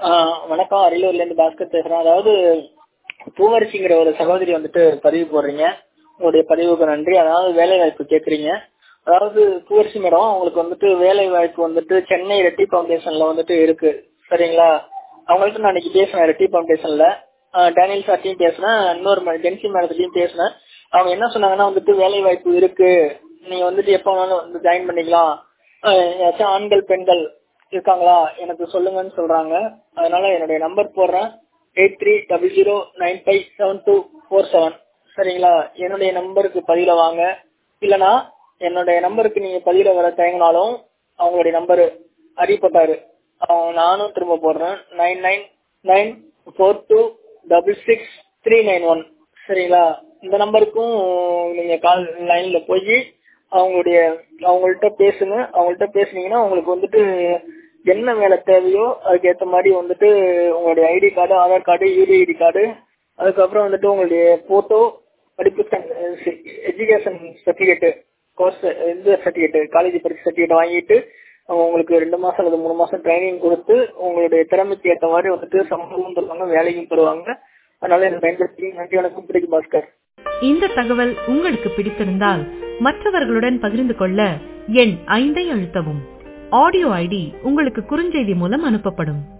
வணக்கம் அரியலூர்லேருந்து பாஸ்கர் பேசுகிறேன் அதாவது பூவரசிங்கிற ஒரு சகோதரி வந்துட்டு பதிவு போடுறீங்க உங்களுடைய பதிவுக்கு நன்றி அதாவது வேலை வாய்ப்பு கேட்குறீங்க அதாவது பூவரசி மேடம் உங்களுக்கு வந்துட்டு வேலை வாய்ப்பு வந்துட்டு சென்னை ரெட்டி ஃபவுண்டேஷன்ல வந்துட்டு இருக்கு சரிங்களா அவங்கள்ட்ட நான் இன்னைக்கு பேசினேன் ரெட்டி ஃபவுண்டேஷன்ல டேனியல் சார்ட்டையும் பேசினேன் இன்னொரு ஜென்சி மேடத்துலையும் பேசினேன் அவங்க என்ன சொன்னாங்கன்னா வந்துட்டு வேலை வாய்ப்பு இருக்கு நீங்க வந்துட்டு எப்போ வேணாலும் வந்து ஜாயின் பண்ணிக்கலாம் ஏதாச்சும் ஆண்கள் பெண்கள் இருக்காங்களா எனக்கு சொல்லுங்கன்னு சொல்றாங்க அதனால என்னுடைய நம்பர் போடுறேன் eight three double zero nine five seven two four seven சரிங்களா என்னுடைய நம்பருக்கு பதில வாங்க இல்லனா என்னுடைய நம்பருக்கு நீங்க பதில வர தயங்கினாலும் அவங்களுடைய நம்பரு அறியப்பட்டாரு நானும் திரும்ப போடுறேன் nine nine nine four two double six three nine one சரிங்களா இந்த நம்பருக்கும் நீங்க கால் லைன்ல போய் அவங்களுடைய அவங்கள்ட்ட பேசுங்க அவங்கள்ட்ட பேசுனீங்கன்னா உங்களுக்கு வந்துட்டு என்ன வேலை தேவையோ அதுக்கு ஏற்ற மாதிரி வந்துட்டு உங்களுடைய ID card Aadhaar card UD ID card அதுக்கப்புறம் வந்துட்டு உங்களுடைய போட்டோ படிப்பு எஜுகேஷன் சர்டிஃபிகேட்டு கோர்ஸ் இந்த சர்டிஃபிகேட்டு காலேஜ் படிப்பு சர்டிஃபிகேட் வாங்கிட்டு உங்களுக்கு ரெண்டு மாசம் அல்லது மூணு மாசம் ட்ரைனிங் கொடுத்து உங்களுடைய திறமைக்கு ஏற்ற மாதிரி வந்துட்டு சம்பளமும் தருவாங்க வேலையும் தருவாங்க அதனால இதை பயன்படுத்தி நன்றி வணக்கம் பிடிக்கு பாஸ்கர் இந்த தகவல் உங்களுக்கு பிடித்திருந்தால் மற்றவர்களுடன் பகிர்ந்து கொள்ள எண் ஐந்தை அழுத்தவும் ஆடியோ ஐடி உங்களுக்கு குறுஞ்செய்தி மூலம் அனுப்பப்படும்